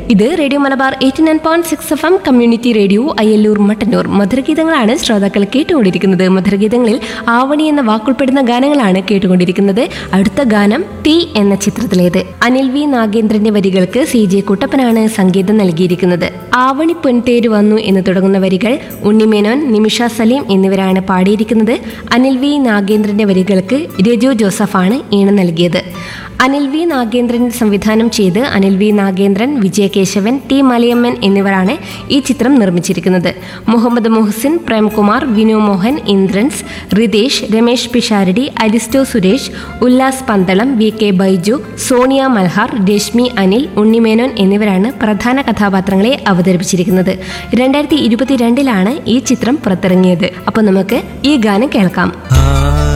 ഇത് radio Malabar eighty nine point six F M community radio Ayyallur Mattannur മധുരഗീതങ്ങളാണ് ശ്രോതാക്കൾ കേട്ടുകൊണ്ടിരിക്കുന്നത് മധുരഗീതങ്ങളിൽ ആവണി എന്ന വാക്കുൾപ്പെടുന്ന ഗാനങ്ങളാണ് കേട്ടുകൊണ്ടിരിക്കുന്നത് അടുത്ത ഗാനം തീ എന്ന ചിത്രത്തിലേത് അനിൽ വി നാഗേന്ദ്രന്റെ വരികൾക്ക് സി ജെ കുട്ടപ്പനാണ് സംഗീതം നൽകിയിരിക്കുന്നത് ആവണി പൊൻതേര് വന്നു എന്ന് തുടങ്ങുന്ന വരികൾ ഉണ്ണിമേനോൻ നിമിഷ സലീം എന്നിവരാണ് പാടിയിരിക്കുന്നത് അനിൽ വി നാഗേന്ദ്രന്റെ വരികൾക്ക് രജു ജോസഫാണ് ഈണം നൽകിയത് അനിൽ വി നാഗേന്ദ്രൻ സംവിധാനം ചെയ്ത് അനിൽ വി നാഗേന്ദ്രൻ വിജയകേശവൻ ടി മലയമ്മൻ എന്നിവരാണ് ഈ ചിത്രം നിർമ്മിച്ചിരിക്കുന്നത് മുഹമ്മദ് മുഹസിൻ പ്രേംകുമാർ വിനു മോഹൻ ഇന്ദ്രൻസ് റിതേഷ് രമേശ് പിഷാരടി അരിസ്റ്റോ സുരേഷ് ഉല്ലാസ് പന്തളം വി കെ ബൈജു സോണിയ മൽഹാർ രശ്മി അനിൽ ഉണ്ണിമേനോൻ എന്നിവരാണ് പ്രധാന കഥാപാത്രങ്ങളെ അവതരിപ്പിച്ചിരിക്കുന്നത് രണ്ടായിരത്തി ഇരുപത്തിരണ്ടിലാണ് ഈ ചിത്രം പുറത്തിറങ്ങിയത് അപ്പോൾ നമുക്ക് ഈ ഗാനം കേൾക്കാം ആ